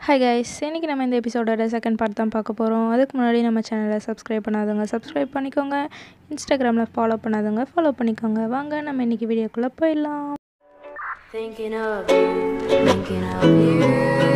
Hi guys இன்றைக்கி நம்ம இந்த எபிசோடோட செகண்ட் பார்ட் தான் பார்க்க போகிறோம் அதுக்கு முன்னாடி நம்ம சேனலை சப்ஸ்கிரைப் பண்ணாதவங்க சப்ஸ்கிரைப் பண்ணிக்கோங்க இன்ஸ்டாகிராமில் ஃபாலோ பண்ணாதவங்க ஃபாலோ பண்ணிக்கோங்க வாங்க நம்ம இன்றைக்கி வீடியோக்குள்ளே போயிடலாம் Thinking of you, thinking of you.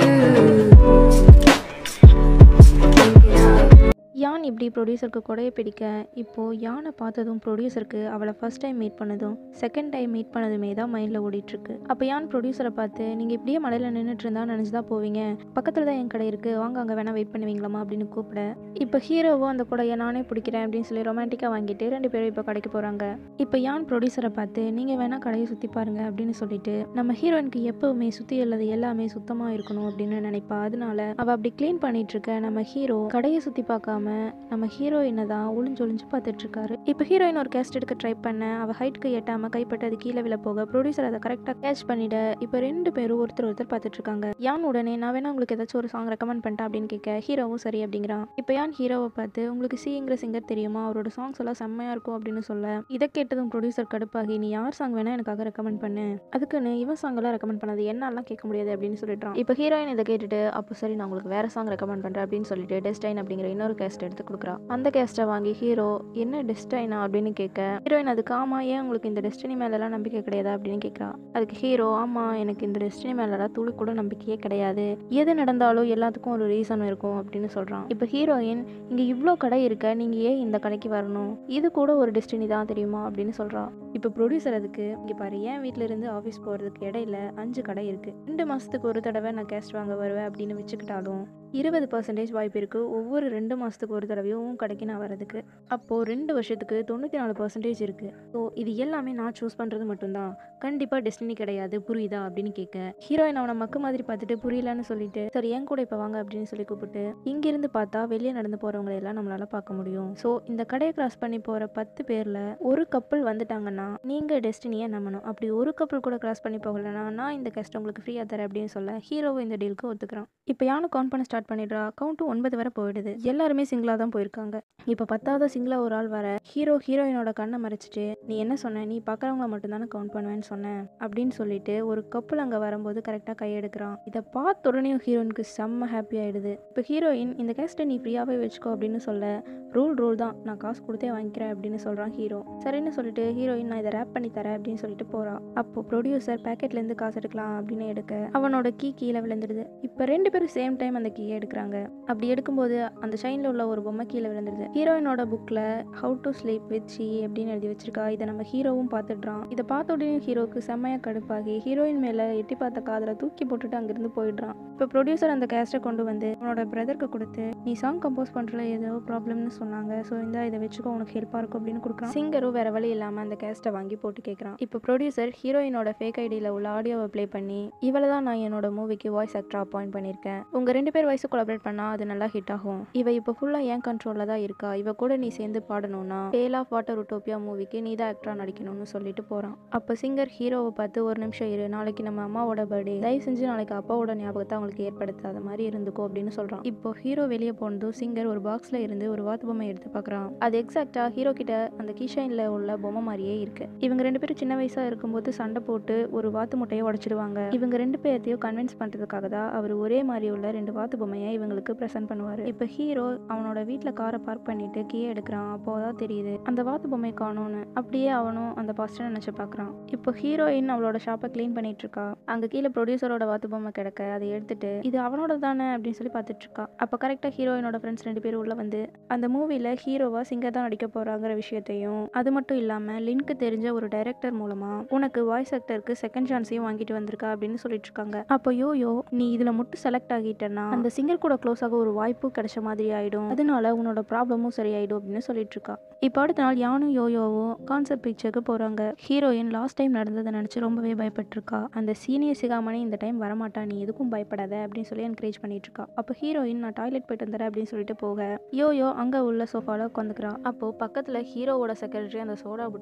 Thinking of யான் இப்படி ப்ரொடியூசருக்கு கொடையை பிடிக்க இப்போது யானை பார்த்ததும் ப்ரொடியூசருக்கு அவளை ஃபர்ஸ்ட் டைம் மீட் பண்ணதும் செகண்ட் டைம் மீட் பண்ணதுமே தான் மைண்டில் ஓடிட்டுருக்கு அப்போ யான் ப்ரொடியூசரை பார்த்து நீங்கள் இப்படியே மலையில் நின்றுட்டு இருந்தா நினச்சி தான் போவீங்க பக்கத்தில் தான் என் கடை இருக்குது வாங்க அங்கே வேணால் வெயிட் பண்ணுவீங்களாமா அப்படின்னு கூப்பிட இப்போ ஹீரோவும் அந்த கொடையை நானே பிடிக்கிறேன் அப்படின்னு சொல்லி ரொமான்டிக்காக வாங்கிட்டு ரெண்டு பேரும் இப்போ கடைக்கு போகிறாங்க இப்போ யான் ப்ரொடியூசரை பார்த்து நீங்கள் வேணால் கடையை சுற்றி பாருங்க அப்படின்னு சொல்லிட்டு நம்ம ஹீரோயினுக்கு எப்பவுமே சுற்றி உள்ளது எல்லாமே சுத்தமாக இருக்கணும் அப்படின்னு நினைப்பா அதனால அவள் அப்படி க்ளீன் பண்ணிட்டு இருக்க நம்ம ஹீரோ கடையை சுற்றி பார்க்காம நம்ம ஹீரோயினை தான் ஒளிஞ்சு ஒளிஞ்சு பார்த்துட்டு இருக்காரு இப்போ ஹீரோயின் ஒரு கேஸ்ட் எடுக்க ட்ரை பண்ண அவள் ஹைட்க்கு எட்டாமல் கைப்பட்டு அது கீழே விழ போக ப்ரொடியூசர் அதை கரெக்டாக கேட்ச் பண்ணிட இப்போ ரெண்டு பேரும் ஒருத்தர் ஒருத்தர் பார்த்துட்டு இருக்காங்க யான் உடனே நான் வேணா உங்களுக்கு ஏதாச்சும் ஒரு சாங் ரெக்கமெண்ட் பண்ணிட்டேன் அப்படின்னு கேட்க ஹீரோவும் சரி அப்படிங்கிறான் இப்போ யான் ஹீரோவை பார்த்து உங்களுக்கு சிங்கிற சிங்கர் தெரியுமா அவரோட சாங்ஸ் எல்லாம் செம்மையாக இருக்கும் அப்படின்னு சொல்ல இதை கேட்டதும் ப்ரொடியூசர் கடுப்பாகி நீ யார் சாங் வேணா எனக்காக ரெக்கமெண்ட் பண்ணு அதுக்குன்னு இவன் சாங் எல்லாம் ரெக்கமெண்ட் பண்ணது என்னாலாம் கேட்க முடியாது அப்படின்னு சொல்லிட்டான் இப்போ ஹீரோயின் இதை கேட்டுட்டு அப்போ சரி நான் உங்களுக்கு வேற சாங் ரெக்கமெண்ட் பண்ணுறேன் அப்படின்னு சொல்லிட்டு டெஸ்டைன் அப்படிங்கிற இன்னொரு கேஸ்ட் எடுத்து கொடுக்குறா அந்த கேஸ்ட்டை வாங்கி ஹீரோ என்ன டெஸ்டைனா அப்படின்னு கேட்க ஹீரோயின் அதுக்கு ஆமா ஏன் உங்களுக்கு இந்த டெஸ்டினி மேலெல்லாம் நம்பிக்கை கிடையாதா அப்படின்னு கேட்குறா அதுக்கு ஹீரோ ஆமா எனக்கு இந்த டெஸ்டினி மேலெல்லாம் துளி கூட நம்பிக்கையே கிடையாது எது நடந்தாலும் எல்லாத்துக்கும் ஒரு ரீசன் இருக்கும் அப்படின்னு சொல்றான் இப்போ ஹீரோயின் இங்க இவ்வளோ கடை இருக்க நீங்க ஏன் இந்த கடைக்கு வரணும் இது கூட ஒரு டெஸ்டினி தான் தெரியுமா அப்படின்னு சொல்றா இப்போ ப்ரொடியூசர் அதுக்கு இங்க பாரு என் வீட்ல இருந்து ஆஃபீஸ் போறதுக்கு இடையில அஞ்சு கடை இருக்கு ரெண்டு மாசத்துக்கு ஒரு தடவை நான் கேஸ்ட் வாங்க வருவேன் அப்படின்னு வச்சுக்கிட்டாலும் இருபது பர்சன்டேஜ் வாய்ப்பு இருக்கு ஒவ்வொரு ரெண்டு மாசத்துக்கு ஒரு தடவையும் உன் கடைக்கு நான் வரதுக்கு அப்போ ரெண்டு வருஷத்துக்கு தொண்ணூற்றி நாலு பர்சன்டேஜ் இருக்கு ஸோ இது எல்லாமே நான் சூஸ் பண்றது மட்டும்தான் கண்டிப்பா டெஸ்டினி கிடையாது புரியுதா அப்படின்னு கேட்க ஹீரோயின் அவனை மக்கு மாதிரி பார்த்துட்டு புரியலன்னு சொல்லிட்டு சரி என் கூட இப்போ வாங்க அப்படின்னு சொல்லி கூப்பிட்டு இங்கிருந்து பார்த்தா வெளியே நடந்து போறவங்களை எல்லாம் நம்மளால பார்க்க முடியும் ஸோ இந்த கடையை கிராஸ் பண்ணி போற பத்து பேர்ல ஒரு கப்பல் வந்துட்டாங்கன்னா நீங்க டெஸ்டினியை நம்பணும் அப்படி ஒரு கப்பல் கூட கிராஸ் பண்ணி போகலன்னா நான் இந்த கெஸ்ட் உங்களுக்கு ஃப்ரீயாக தரேன் அப்படின்னு சொல்ல ஹீரோவும் இந்த டீலுக்கு ஒத்துக்கிறான் இப்போ யானும் கவுண்ட் பண்ண ஸ்டார்ட் பண்ணிடுறா கவுண்ட்டும் ஒன்பது வரை போயிடுது எல்லாருமே சிங்கிளாக தான் போயிருக்காங்க இப்போ பத்தாவது சிங்கிளாக ஒரு ஆள் வர ஹீரோ ஹீரோயினோட கண்ணை மறைச்சிட்டு நீ என்ன சொன்ன நீ பார்க்குறவங்கள மட்டும் தானே கவுண்ட் பண்ணுவேன்னு சொன்னேன் அப்படின்னு சொல்லிட்டு ஒரு கப்பல் அங்கே வரும்போது கரெக்டாக கையெடுக்கிறான் இதை பார்த்த உடனே ஹீரோயினுக்கு செம்ம ஹாப்பி ஆயிடுது இப்போ ஹீரோயின் இந்த கேஸ்ட்டை நீ ஃப்ரீயாகவே வச்சுக்கோ அப்படின்னு சொல்ல ரூல் ரூல் தான் நான் காசு கொடுத்தே வாங்கிக்கிறேன் அப்படின்னு சொல்கிறான் ஹீரோ சரின்னு சொல்லிட்டு ஹீரோயின் நான் இதை ரேப் பண்ணி தரேன் அப்படின்னு சொல்லிட்டு போறா அப்போ ப்ரொடியூசர் பேக்கெட்லேருந்து காசு எடுக்கலாம் அப்படின்னு எடுக்க அவனோட கீ கீழே விழுந்துடுது இப்போ ரெண்டு பேரும் சேம் டைம் அந்த கீயை எடுக்கிறாங்க அப்படி எடுக்கும்போது அந்த ஷைனில் உள்ள ஒரு பொம்மை கீழே விழுந்துருது ஹீரோயினோட புக்கில் how to sleep with she அப்படின்னு எழுதி வச்சிருக்கா இதை நம்ம ஹீரோவும் பார்த்துடுறான் இதை பார்த்த உடனே ஹீரோக்கு செம்மையாக கடுப்பாகி ஹீரோயின் மேலே எட்டி பார்த்த காதில் தூக்கி போட்டுட்டு அங்கிருந்து போயிடுறான் இப்போ ப்ரொடியூசர் அந்த கேஸ்ட்டை கொண்டு வந்து அவனோட பிரதருக்கு கொடுத்து நீ சாங் கம்போஸ் பண்ணுறதுல ஏதோ ப்ராப்ளம்னு சொன்னாங்க ஸோ இந்த இதை வச்சுக்கோ உனக்கு ஹெல்ப்பாக இருக்கும் அப்படின்னு கொடுக்குறான் சிங்கரும் வேற வழி இல்லாமல் அந்த கேஸ்ட்டை வாங்கி போட்டு கேட்குறான் இப்போ ப்ரொடியூசர் ஹீரோயினோட ஃபேக் ஐடியில் உள்ள ஆடியோவை ப்ளே பண்ணி இவளை தான் நான் என்னோட மூவிக்கு வாய்ஸ் ஆக்டர் அப்பாயிண்ட் பண்ணியிருக்கேன் உங்கள் ரெண்டு பேர் வாய்ஸ் கொலாபரேட் பண்ணால் அது நல்லா ஹிட் ஆகும் இவ இப்போ ஃபுல்லாக என் கண்ட்ரோலில் தான் இருக்கா இவ கூட நீ சேர்ந்து பாடணும்னா டேல் ஆஃப் வாட்டர் உட்டோப்பியா மூவிக்கு நீ தான் ஆக்டராக நடிக்கணும்னு சொல்லிட்டு போகிறான் அப்போ சிங்கர் ஹீரோவை பார்த்து ஒரு நிமிஷம் இரு நாளைக்கு நம்ம அம்மாவோட பர்த்டே தயவு செஞ்சு நாளைக்கு அப்பாவோட ஞாபகத்தை அவங்களுக்கு ஏற்படுத்தாத மாதிரி இருந்துக்கோ அப்படின்னு சொல்கிறான் இப்போ ஹீரோ வெளியே போனதும் சிங்கர் ஒரு பாக்ஸில் இருந்து ஒரு வாத்து பொம்மை எடுத்து பார்க்குறான் அது எக்ஸாக்டாக ஹீரோ கிட்ட அந்த கீஷைனில் உள்ள பொம்மை மாதிரியே இருக்கு இவங்க ரெண்டு பேரும் சின்ன வயசாக இருக்கும்போது சண்டை போட்டு ஒரு வாத்து முட்டையை உடைச்சிடுவாங்க இவங்க ரெண்டு பேர்த்தையும் கன்வின்ஸ் பண்ணுறதுக்காக தான் அவர் ஒரே மாதிரி உள்ள ரெண்டு வாத்து பொம்மையை இவங்களுக்கு ப்ரெசென்ட் பண்ணுவார் இப்போ ஹீரோ அவனோட வீட்டில் காரை பார்க் பண்ணிட்டு கீழே எடுக்கிறான் அப்போ தான் தெரியுது அந்த வாத்து பொம்மை காணோன்னு அப்படியே அவனும் அந்த பாஸ்டர் நினச்சி பார்க்குறான் இப்போ ஹீரோயின் அவளோட ஷாப்பை க்ளீன் பண்ணிட்டு இருக்கா அங்கே கீழே ப்ரொடியூசரோட வாத்து பொம்மை கிடக்க அதை எடுத்துட்டு இது அவனோட தானே அப்படின்னு சொல்லி பார்த்துட்டு இருக்கா அப்போ கரெக்டாக ஹீரோயினோட ஃப்ரெண்ட்ஸ் ரெண்டு பேரும் உள்ள வந்து அந்த மூவியில் ஹீரோவா சிங்கர் தான் நடிக்க போறாங்கிற விஷயத்தையும் அது மட்டும் இல்லாமல் லிங்க்கு தெரிஞ்ச ஒரு டைரக்டர் மூலமா உனக்கு வாய்ஸ் ஆக்டருக்கு செகண்ட் சான்ஸையும் வாங்கிட்டு வந்திருக்கா அப்படின்னு சொல்லிட்டு இருக்காங்க அப்போ யோயோ நீ இதுல மட்டும் செலக்ட் ஆகிட்டேன்னா அந்த சிங்கர் கூட க்ளோஸ் ஆக ஒரு வாய்ப்பு கிடைச்ச மாதிரி ஆயிடும் அதனால உன்னோட ப்ராப்ளமும் சரியாயிடும் அப்படின்னு சொல்லிட்டு இருக்கா இப்போ அடுத்த நாள் யானும் யோயோவும் கான்செப்ட் பிக்சருக்கு போறாங்க ஹீரோயின் லாஸ்ட் டைம் நடந்ததை நினைச்சு ரொம்பவே பயப்பட்டிருக்கா அந்த சீனியர் சிகாமணி இந்த டைம் வரமாட்டா நீ எதுக்கும் பயப்படாத அப்படின்னு சொல்லி என்கரேஜ் பண்ணிட்டு இருக்கா அப்போ ஹீரோயின் நான் டாய்லெட் போயிட்டு வந்துடுறேன் அப்படின்னு சொல்லிட்டு போக யோயோ அங்க உள்ள சோஃபால உட்காந்துக்கிறா அப்போ பக்கத்துல ஹீரோவோட செக்ரட்டரி அந்த சோடா புட்டி அவ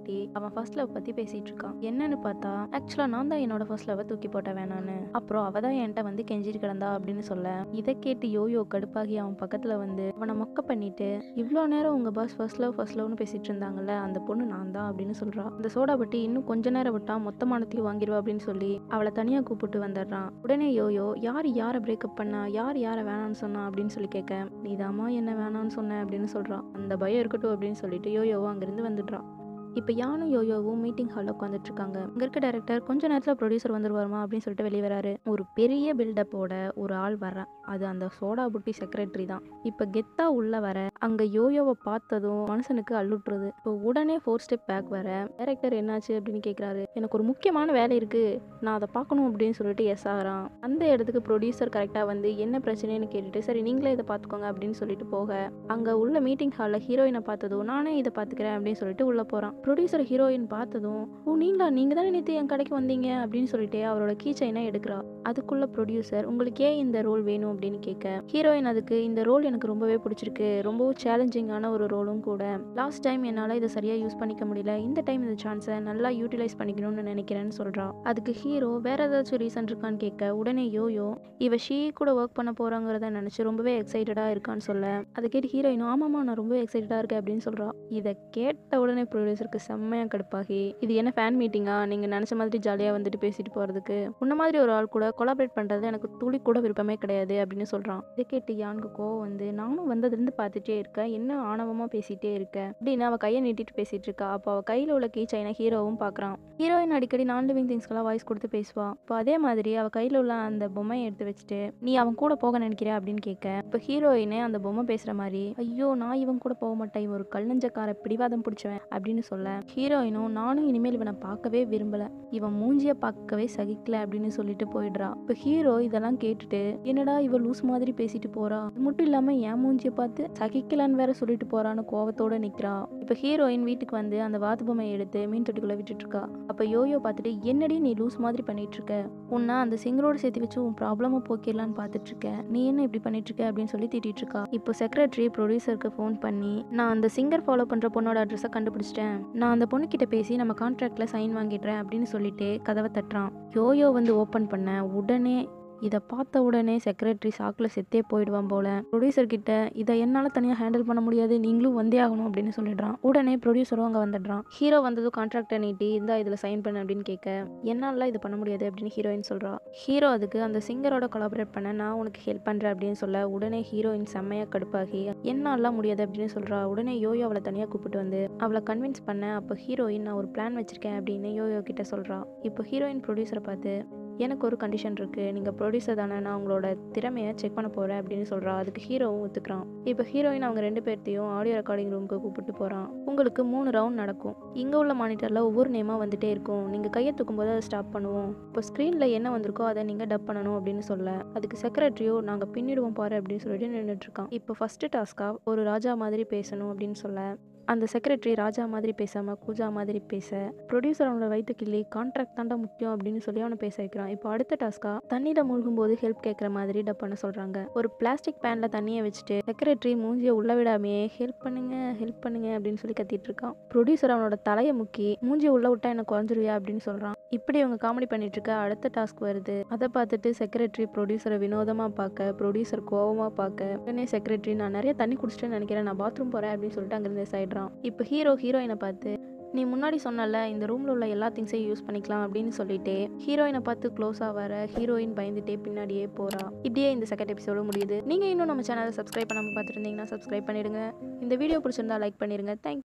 அவன் ஃபர்ஸ்ட் லவ் பற்றி பேசிகிட்டு இருக்கான் என்னன்னு பார்த்தா ஆக்சுவலாக நான் தான் என்னோட ஃபர்ஸ்ட் லவ்வை தூக்கி போட்ட வேணான்னு அப்புறம் அவள் தான் என்கிட்ட வந்து கெஞ்சிட்டு கிடந்தா அப்படின்னு சொல்ல இதை கேட்டு யோயோ கடுப்பாகி அவன் பக்கத்தில் வந்து அவனை மொக்க பண்ணிட்டு இவ்வளோ நேரம் உங்கள் பாஸ் ஃபர்ஸ்ட் லவ் ஃபர்ஸ்ட் லவ்னு பேசிட்டு இருந்தாங்கல்ல அந்த பொண்ணு நான் தான் அப்படின்னு சொல்கிறா அந்த சோடா பட்டி இன்னும் கொஞ்ச நேரம் விட்டா மொத்தமானத்தையும் வாங்கிடுவா அப்படின்னு சொல்லி அவளை தனியாக கூப்பிட்டு வந்துடுறான் உடனே யோயோ யார் யாரை பிரேக்கப் பண்ணா யார் யாரை வேணான்னு சொன்னா அப்படின்னு சொல்லி கேட்க நீதாம்மா என்ன வேணான்னு சொன்ன அப்படின்னு சொல்கிறான் அந்த பயம் இருக்கட்டும் அப்படின்னு சொல்லிட்டு யோயோவும் அங்கேருந்து வந்துடுறான் இப்போ யானும் யோயோவும் மீட்டிங் ஹாலில் உட்காந்துட்டு இருக்காங்க இங்கே இருக்க டேரக்டர் கொஞ்ச நேரத்தில் ப்ரொடியூசர் வந்துருவாருமா அப்படின்னு சொல்லிட்டு வெளியே வராரு ஒரு பெரிய பில்டப்போட ஒரு ஆள் வர்றான் அது அந்த சோடா புட்டி செக்ரட்டரி தான் இப்போ கெத்தா உள்ள வர அங்கே யோயோவை பார்த்ததும் மனுஷனுக்கு அள்ளுட்டுருது இப்போ உடனே ஃபோர் ஸ்டெப் பேக் வர டேரக்டர் என்னாச்சு அப்படின்னு கேட்குறாரு எனக்கு ஒரு முக்கியமான வேலை இருக்கு நான் அதை பார்க்கணும் அப்படின்னு சொல்லிட்டு எஸ் ஆகிறான் அந்த இடத்துக்கு ப்ரொடியூசர் கரெக்டாக வந்து என்ன பிரச்சனைன்னு கேட்டுட்டு சரி நீங்களே இதை பார்த்துக்கோங்க அப்படின்னு சொல்லிட்டு போக அங்கே உள்ள மீட்டிங் ஹாலில் ஹீரோயினை பார்த்ததும் நானே இதை பார்த்துக்கிறேன் அப்படின்னு சொல்லிட்டு உள்ளே போகிறான் ப்ரொடியூசர் ஹீரோயின் பார்த்ததும் ஓ நீங்களா நீங்கள் தானே நேற்று என் கடைக்கு வந்தீங்க அப்படின்னு சொல்லிட்டு அவரோட கீ செயினை எடுக்கிறா அதுக்குள்ள ப்ரொடியூசர் உங்களுக்கு ஏன் இந்த ரோல் வேணும் அப்படின்னு கேட்க ஹீரோயின் அதுக்கு இந்த ரோல் எனக்கு ரொம்பவே பிடிச்சிருக்கு ரொம்பவும் சேலஞ்சிங்கான ஒரு ரோலும் கூட லாஸ்ட் டைம் என்னால் இதை சரியாக யூஸ் பண்ணிக்க முடியல இந்த டைம் இந்த சான்ஸை நல்லா யூட்டிலைஸ் பண்ணிக்கணும்னு நினைக்கிறேன்னு சொல்கிறா அதுக்கு ஹீரோ வேற ஏதாச்சும் ரீசன் இருக்கான்னு கேட்க உடனே யோயோ இவ ஷீ கூட ஒர்க் பண்ண போகிறாங்கிறத நினச்சி ரொம்பவே எக்ஸைட்டடாக இருக்கான்னு சொல்ல அதை கேட்டு ஹீரோயின் ஆமாம்மா நான் ரொம்ப எக்ஸைட்டடாக இருக்கேன் அப்படின்னு சொல்கிறா இதை கேட்ட உடனே ப்ரொடியூசருக்கு செம்மையாக கடுப்பாகி இது என்ன ஃபேன் மீட்டிங்கா நீங்கள் நினச்ச மாதிரி ஜாலியாக வந்துட்டு பேசிட்டு போகிறதுக்கு உன்ன மாதிரி ஒரு ஆள் கூட கொலாபரேட் பண்ணுறது எனக்கு துளி கூட விருப்பமே கிடையாது அப்படின்னு சொல்கிறான் இதை கேட்டு யானுக்கு கோவம் வந்து நானும் வந்ததுலேருந்து பார்த்துட்டே இருக்கேன் என்ன ஆணவமாக பேசிட்டே இருக்க அப்படின்னு அவள் கையை நீட்டிட்டு பேசிட்டு இருக்கா அப்போ அவள் கையில் உள்ள கீ சைனை ஹீரோவும் பார்க்குறான் ஹீரோயின் அடிக்கடி நான் லிவிங் திங்ஸ்க்கெல்லாம் வாய்ஸ் கொடுத்து பேசுவா இப்போ அதே மாதிரி அவள் கையில் உள்ள அந்த பொம்மையை எடுத்து வச்சுட்டு நீ அவன் கூட போக நினைக்கிறியா அப்படின்னு கேட்க இப்போ ஹீரோயினே அந்த பொம்மை பேசுகிற மாதிரி ஐயோ நான் இவன் கூட போக மாட்டேன் இவன் ஒரு கல்லஞ்சக்கார பிடிவாதம் பிடிச்சவன் அப்படின்னு சொல்ல ஹீரோயினும் நானும் இனிமேல் இவனை பார்க்கவே விரும்பல இவன் மூஞ்சிய பார்க்கவே சகிக்கல அப்படின்னு சொல்லிட்டு போயிடுறா இப்போ ஹீரோ இதெல்லாம் கேட்டுட்டு என்னடா இவ லூஸ் மாதிரி பேசிட்டு போறா அது மட்டும் இல்லாம என் மூஞ்சிய பார்த்து சகிக்கலான்னு வேற சொல்லிட்டு போறான்னு கோவத்தோட நிக்கிறா இப்போ ஹீரோயின் வீட்டுக்கு வந்து அந்த வாத்து பொம்மையை எடுத்து மீன் தொட்டிக்குள்ள விட்டுட்டு இருக்கா அப்ப யோயோ பார்த்துட்டு என்னடி நீ லூஸ் மாதிரி பண்ணிட்டு இருக்க உன்னை அந்த சிங்கரோட சேர்த்து வச்சு உன் ப்ராப்ளமை போக்கிடலான்னு பார்த்துட்டு இருக்க நீ என்ன இப்படி பண்ணிட்டு இருக்க அப்படின்னு சொல்லி திட்டிட்டு இருக்கா இப்போ செக்ரட்டரி ப்ரொடியூசருக்கு ஃபோன் பண்ணி நான் அந்த சிங்கர் ஃபாலோ பண்ற பொண்ணோட அட்ரஸை கண்டுபிடிச்சிட்டேன் நான் அந்த பொண்ணுக்கிட்ட பேசி நம்ம கான்ட்ராக்ட்ல சைன் வாங்கிடுறேன் அப்படின்னு சொல்லிட்டு கதவை தட்டுறான் யோயோ வந்து ஓப்பன் பண்ண உடனே இதை பார்த்த உடனே செக்ரட்டரி சாக்கில் செத்தே போயிடுவான் போல ப்ரொடியூசர் கிட்ட இதை என்னால் தனியாக ஹேண்டில் பண்ண முடியாது நீங்களும் வந்தே ஆகணும் அப்படின்னு சொல்லிடுறான் உடனே ப்ரொடியூசரும் அங்கே வந்துடுறான் ஹீரோ வந்ததும் கான்ட்ராக்டை நீட்டி இந்த இதில் சைன் பண்ணு அப்படின்னு கேட்க என்னால இது பண்ண முடியாது அப்படின்னு ஹீரோயின் சொல்கிறா ஹீரோ அதுக்கு அந்த சிங்கரோட கொலாபரேட் பண்ண நான் உனக்கு ஹெல்ப் பண்ணுறேன் அப்படின்னு சொல்ல உடனே ஹீரோயின் செம்மையாக கடுப்பாகி என்னாலாம் முடியாது அப்படின்னு சொல்கிறா உடனே யோயோ அவளை தனியாக கூப்பிட்டு வந்து அவளை கன்வின்ஸ் பண்ண அப்போ ஹீரோயின் நான் ஒரு பிளான் வச்சிருக்கேன் அப்படின்னு யோயோ கிட்ட சொல்கிறா இப்போ ஹீரோயின் ப்ரொடியூசரை பார்த்து எனக்கு ஒரு கண்டிஷன் இருக்குது நீங்கள் ப்ரொடியூசர் தானே நான் உங்களோட திறமையை செக் பண்ண போகிறேன் அப்படின்னு சொல்கிறா அதுக்கு ஹீரோவும் ஒத்துக்கிறான் இப்போ ஹீரோயின் அவங்க ரெண்டு பேர்த்தையும் ஆடியோ ரெக்கார்டிங் ரூமுக்கு கூப்பிட்டு போகிறான் உங்களுக்கு மூணு ரவுண்ட் நடக்கும் இங்கே உள்ள மானிட்டரில் ஒவ்வொரு நேமாக வந்துட்டே இருக்கும் நீங்கள் கையை தூக்கும்போது அதை ஸ்டாப் பண்ணுவோம் இப்போ ஸ்க்ரீனில் என்ன வந்திருக்கோ அதை நீங்கள் டப் பண்ணணும் அப்படின்னு சொல்ல அதுக்கு செக்ரட்டரியோ நாங்கள் பின்னிடுவோம் பாரு அப்படின்னு சொல்லிட்டு நின்றுட்டு இருக்கான் இப்போ ஃபஸ்ட்டு டாஸ்க்காக ஒரு ராஜா மாதிரி பேசணும் அப்படின்னு சொல்ல அந்த செக்ரட்டரி ராஜா மாதிரி பேசாமல் கூஜா மாதிரி பேச ப்ரொடியூசர் அவனோட வயிற்று கிள்ளி கான்ட்ராக்ட் தாண்டா முக்கியம் அப்படின்னு சொல்லி அவனை பேச வைக்கிறான் இப்போ அடுத்த டாஸ்க்கா தண்ணியில் மூழ்கும் போது ஹெல்ப் கேட்குற மாதிரி டப் பண்ண சொல்கிறாங்க ஒரு பிளாஸ்டிக் பேனில் தண்ணியை வச்சுட்டு செக்ரட்டரி மூஞ்சியை உள்ள விடாமையே ஹெல்ப் பண்ணுங்க ஹெல்ப் பண்ணுங்க அப்படின்னு சொல்லி கத்திட்டு இருக்கான் ப்ரொடியூசர் அவனோட தலையை முக்கி மூஞ்சியை உள்ள விட்டா எனக்கு குறைஞ்சிருவியா அப்படின்னு சொல்கிறான் இப்படி அவங்க காமெடி பண்ணிட்டு இருக்க அடுத்த டாஸ்க் வருது அதை பார்த்துட்டு செக்ரட்டரி ப்ரொடியூசரை வினோதமாக பார்க்க ப்ரொடியூசர் கோவமாக பார்க்க உடனே செக்ரட்டரி நான் நிறைய தண்ணி குடிச்சிட்டேன்னு நினைக்கிறேன் நான் பாத்ரூம் போகிறேன் அப்படின்னு சொல்லிட்டு அங்கேருந்து சைடுறான் இப்போ ஹீரோ ஹீரோயினை பார்த்து நீ முன்னாடி சொன்னல இந்த ரூமில் உள்ள எல்லா திங்ஸையும் யூஸ் பண்ணிக்கலாம் அப்படின்னு சொல்லிட்டு ஹீரோயினை பார்த்து க்ளோஸாக வர ஹீரோயின் பயந்துட்டே பின்னாடியே போகிறா இப்படியே இந்த செகண்ட் எபிசோடு முடியுது நீங்கள் இன்னும் நம்ம சேனலை சப்ஸ்கிரைப் பண்ணாமல் பார்த்துருந்தீங்கன்னா சப்ஸ்கிரைப் பண்ணிடுங்க இந்த வீடியோ பிடிச்சிருந்தா லைக் பண்ணிடுங்க தேங்க்